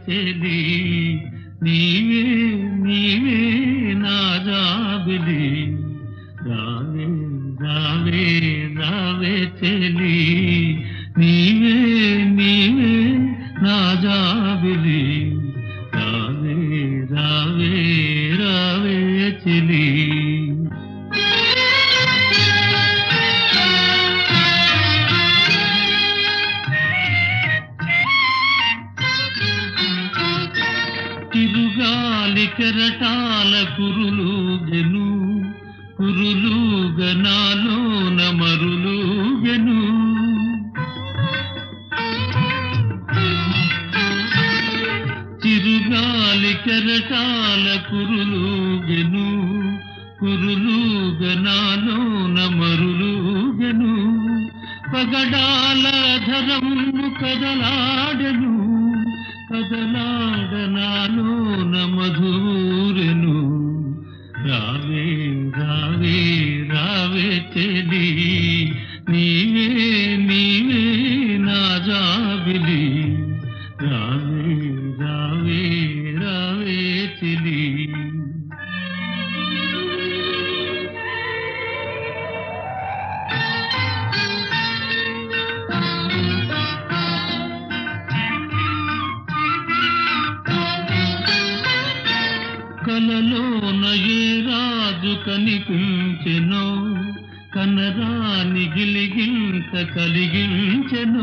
చెలి నీవే నీవే నా జాబిలి రావే రావే రావే చెలి నీవే నీవే నా జాబిలి రావే రావే రావే చెలి తిరుగాలి కెరటాల కురులు గెను కురులు గనాలో నమరులు గెను చిరుగాలి కెరటాల కురులు గెను కురులు గనాలో నమరులు గెను పగడాల ధరము కదలాడెను కదలాడనాలో నమధూరెను రావే రావే రావే చెలి నీవే నీవే నా జాబిలి రావే రావే రావే చెలి కలలోన ఏ రాజు కనిపించెనో కనరాని గిలిగింత కలిగించెనో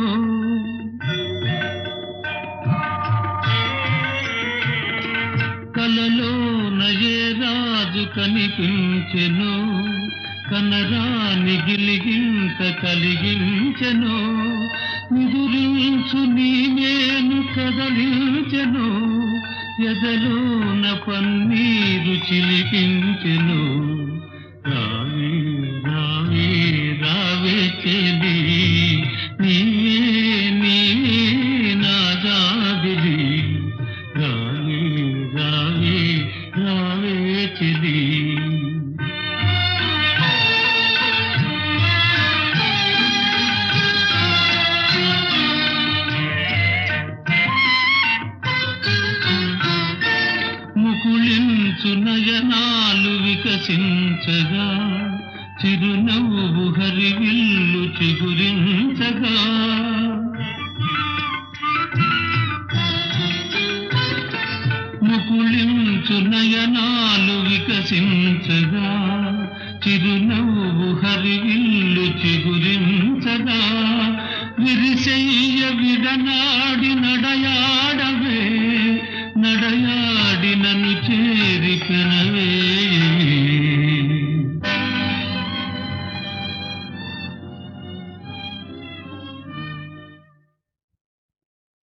కలలోన ఏ రాజు కనిపించెనో కనరాని గిలిగింత కలిగించెనో నిదురించు నీవేను కదలించెను ఎదలోన పన్నీరు చిలికించెను రావే రావే రావే చెలి నీవే నీవే నా జాబిలి రావే రావే రావే చెలి ముకుళించు నయనాలు వికసించగా చిరునవ్వు హరివిల్లు చిగురించగా ముకుళించు నయనాలు వికసించగా చిరునవ్వు హరివిల్లు చిగురించగా విరిసెయ్య విడనాడి నడయాడవే నడయాడి నన్ను చేరి పెనవే